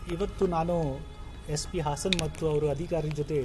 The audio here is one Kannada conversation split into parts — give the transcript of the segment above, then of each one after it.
ಇವತ್ತು ನಾನು ಎಸ್ ಪಿ ಹಾಸನ್ ಮತ್ತು ಅವರ ಅಧಿಕಾರಿ ಜೊತೆ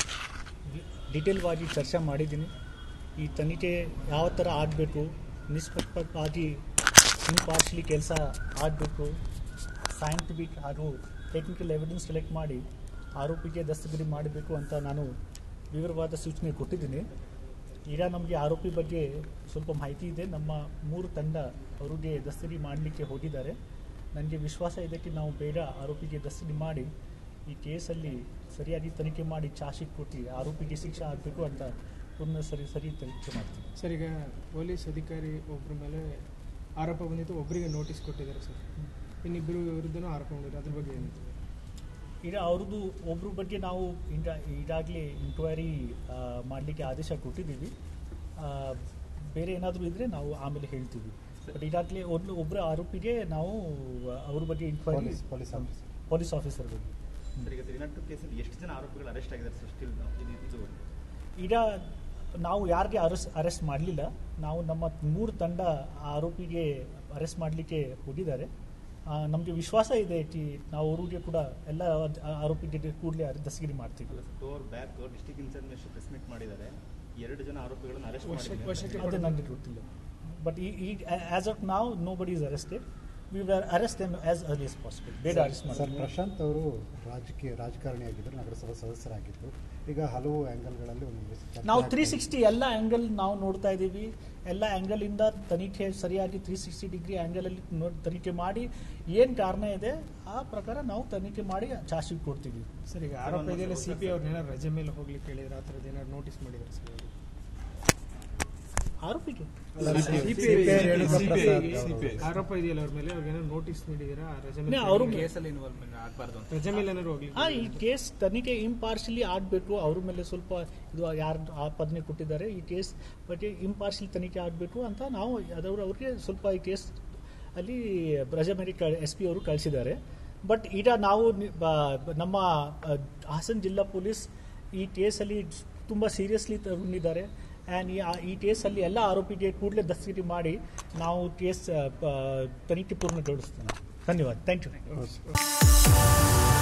ಡಿಟೇಲ್ವಾಗಿ ಚರ್ಚೆ ಮಾಡಿದ್ದೀನಿ ಈ ತನಿಖೆ ಯಾವ ಥರ ಆಗಬೇಕು ನಿಷ್ಪಕ್ಷಪಾತವಾಗಿ ಇಂಪಾರ್ಷಲಿ ಕೆಲಸ ಆಗಬೇಕು ಸೈಂಟಿಫಿಕ್ ಹಾಗೂ ಟೆಕ್ನಿಕಲ್ ಎವಿಡೆನ್ಸ್ ಕಲೆಕ್ಟ್ ಮಾಡಿ ಆರೋಪಿಗೆ ದಸ್ತಗಿರಿ ಮಾಡಬೇಕು ಅಂತ ನಾನು ವಿವರವಾದ ಸೂಚನೆ ಕೊಟ್ಟಿದ್ದೀನಿ ಈಗ ನಮಗೆ ಆರೋಪಿ ಬಗ್ಗೆ ಸ್ವಲ್ಪ ಮಾಹಿತಿ ಇದೆ ನಮ್ಮ ಮೂರು ತಂಡ ಅವರಿಗೆ ದಸ್ತಗಿರಿ ಮಾಡಲಿಕ್ಕೆ ಹೋಗಿದ್ದಾರೆ ನನಗೆ ವಿಶ್ವಾಸ ಇದಕ್ಕೆ ನಾವು ಬೇಗ ಆರೋಪಿಗೆ ದಸ್ತಗಿರಿ ಮಾಡಿ ಈ ಕೇಸಲ್ಲಿ ಸರಿಯಾಗಿ ತನಿಖೆ ಮಾಡಿ ಚಾರ್ಜ್ ಕೊಟ್ಟು ಆರೋಪಿಗೆ ಶಿಕ್ಷೆ ಆಗಬೇಕು ಅಂತ ಪೂರ್ಣ ಸರಿ ಸರಿ ತನಿಖೆ ಮಾಡ್ತೀವಿ ಸರ್ ಈಗ ಪೊಲೀಸ್ ಅಧಿಕಾರಿ ಒಬ್ಬರ ಮೇಲೆ ಆರೋಪ ಬಂದಿತ್ತು ಒಬ್ಬರಿಗೆ ನೋಟಿಸ್ ಕೊಟ್ಟಿದ್ದಾರೆ ಸರ್ ಇನ್ನಿಬ್ಬರು ವಿರುದ್ಧನೂ ಆರೋಪ ಬಂದಿದೆ ಅದ್ರ ಬಗ್ಗೆ ಏನಿದೆ ಈಗ ಅವ್ರದ್ದು ಒಬ್ಬರ ಬಗ್ಗೆ ನಾವು ಈಗ ಈಗಾಗಲೇ ಇಂಕ್ವೈರಿ ಮಾಡಲಿಕ್ಕೆ ಆದೇಶ ಕೊಟ್ಟಿದ್ದೀವಿ ಆ, ಬೇರೆ ಏನಾದರೂ ಇದ್ದರೆ ನಾವು ಆಮೇಲೆ ಹೇಳ್ತೀವಿ ಬಟ್ ಈಗಾಗಲೇ ಒಂದು ಒಬ್ಬರ ಆರೋಪಿಗೆ ನಾವು ಅವ್ರ ಬಗ್ಗೆ enquiry police police officer police officer ಬಗ್ಗೆ ಸರ್ ಈಗ ತ್ರಿನಟ್ಟು ಕೇಸಲ್ಲಿ ಎಷ್ಟು ಜನ ಆರೋಪಿಗಳು ಅರೆಸ್ಟ್ ಆಗಿದ್ದಾರೆ ಸರ್ ಸ್ಟಿಲ್ ಇದು ಇದುವರೆಗೂ ಈಗ ನಾವು ಯಾರಿಗೆ ಅರೆಸ್ಟ್ ಅರೆಸ್ಟ್ ಮಾಡಲಿಲ್ಲ ನಾವು ನಮ್ಮ ಮೂರು ತಂಡ ಆ ಆರೋಪಿಗೆ ಅರೆಸ್ಟ್ ಮಾಡಲಿಕ್ಕೆ ಹೋಗಿದ್ದಾರೆ ನಮಗೆ ವಿಶ್ವಾಸ ಇದೆ ಕಿ ನಾವು ಅವ್ರಿಗೆ ಕೂಡ ಎಲ್ಲ ಆ- ಆರೋಪಿಗೆ ಕೂಡಲೇ ದಸ್ತಗಿರಿ ಮಾಡ್ತೀವಿ ಅಲ್ಲ sir two hour back district incharge press meet ಮಾಡಿದ್ದಾರೆ ಎರಡು ಜನ ಆರೋಪಿಗಳನ್ನು ಅರೆಸ್ಟ್ ವಶಕ್ಕೆ- ಮಾಡಿದ್ದಾರೆ ವಶಕ್ಕೆ ಅದು ನನಗೆ ಗೊತ್ತಿಲ್ಲ ಬಟ್ ಈ ಈಗ ಆಸ್ ಆಫ್ ನಾವು nobody is arrested we will arrest them as early as possible ಬೇಗ ಅರೆಸ್ಟ್ ಸರ್ ಮಾಡಿ ಪ್ರಶಾಂತ್ ಅವರು ರಾಜಕೀಯ ರಾಜಕಾರಣಿಯಾಗಿದ್ದರು ನಗರಸಭಾ ಸದಸ್ಯರಾಗಿದ್ದರು ಈಗ ಹಲವು ಆ್ಯಂಗಲ್ಗಳಲ್ಲಿ ಒಂದೊಂದು ಚರ್ಚೆ ನಾವು ಆಗ್ತಾ ತ್ರೀ ಇದೆ. ಸಿಕ್ಸ್ಟಿ ಎಲ್ಲ ಆ್ಯಂಗಲ್ ನಾವು ನೋಡ್ತಾ ಇದ್ದೀವಿ ಎಲ್ಲ ಆ್ಯಂಗಲಿಂದ ತನಿಖೆ ಸರಿಯಾಗಿ ತ್ರೀ ಸಿಕ್ಸ್ಟಿ ಡಿಗ್ರಿ ಆ್ಯಂಗಲಲ್ಲಿ ನೋಡಿ ತನಿಖೆ ಮಾಡಿ ಏನು ಕಾರಣ ಇದೆ ಆ ಪ್ರಕಾರ ನಾವು ತನಿಖೆ ಮಾಡಿ ಚಾರ್ಜ್ ಕೊಡ್ತೀವಿ ಸರ್ ಈಗ ಆರೋಪ ಇದೆಯಲ್ಲ ಸಿ ಪಿ ಅವ್ರನ್ನ ಏನಾದ್ರು ರಜೆ ಮೇಲೆ ಹೋಗ್ಲಿಕ್ಕೆ ಹೇಳಿದ್ರೆ ಆ ಥರದ್ದು ಏನಾದ್ರು ನೋಟಿಸ್ ಮಾಡಿದ್ದಾರೆ ಸರ್ ಅವ್ರು? ಆರೋಪಿಗೆ CPI ರೇಣುಕಾ ಪ್ರಸಾದ್ CPI ಆರೋಪ ಇದೆಯಲ್ಲ ಅವ್ರ ಮೇಲೆ ಅವ್ರಿಗೆ ಏನಾದ್ರು ನೋಟಿಸ್ ನೀಡಿದ್ದೀರಾ ಆ ರಜೆ ನೇ, ಮೇಲೆ ಅವ್ರು- ಕೇಸಲ್ಲಿ ಇನ್ವಾಲ್ವ್ಮೆಂಟ್ ಆಗಬಾರ್ದು ಅಂತ ರಜೆ ಮೇಲೆ ಏನಾದ್ರು ಹೋಗ್ಲಿಕ್ಕೆ ಆ ಈ ಕೇಸ್ ತನಿಖೆ ಇಂಪಾರ್ಷಲಿ ಆಗಬೇಕು ಅವ್ರ ಮೇಲೆ ಸ್ವಲ್ಪ ಇದು ಯಾರು ಆಪಾದನೆ ಕೊಟ್ಟಿದ್ದಾರೆ ಈ ಕೇಸ್ ಬಗ್ಗೆ ಇಂಪಾರ್ಷಲಿ ತನಿಖೆ ಆಗಬೇಕು ಅಂತ ನಾವು ಅದವರು ಅವ್ರಿಗೆ ಸ್ವಲ್ಪ ಈ ಕೇಸ್ ಅಲ್ಲಿ ರಜೆ ಮೇಲೆ ಎಸ್ ಪಿ ಅವರು ಕಳಿಸಿದ್ದಾರೆ ಬಟ್ ಈಗ ನಾವು ನಿ- ಬ- ನಮ್ಮ ಆ, ಹಾಸನ್ ಜಿಲ್ಲಾ ಪೊಲೀಸ್ ಈ ಕೇಸಲ್ಲಿ ತುಂಬ ಸೀರಿಯಸ್ಲಿ ತಗೊಂಡಿದ್ದಾರೆ ಆ್ಯಂಡ್ ಈ ಆ- ಈ ಕೇಸಲ್ಲಿ ಎಲ್ಲ ಆರೋಪಿಗೆ ಕೂಡಲೇ ದಸ್ತಗಿರಿ ಮಾಡಿ ನಾವು ಕೇಸ್ ಆ, ಪ- ತನಿಖೆ ಪೂರ್ಣಗೊಳಿಸ್ತೇವೆ ಧನ್ಯವಾದ ಥ್ಯಾಂಕ್ ಯು ಹೌದು.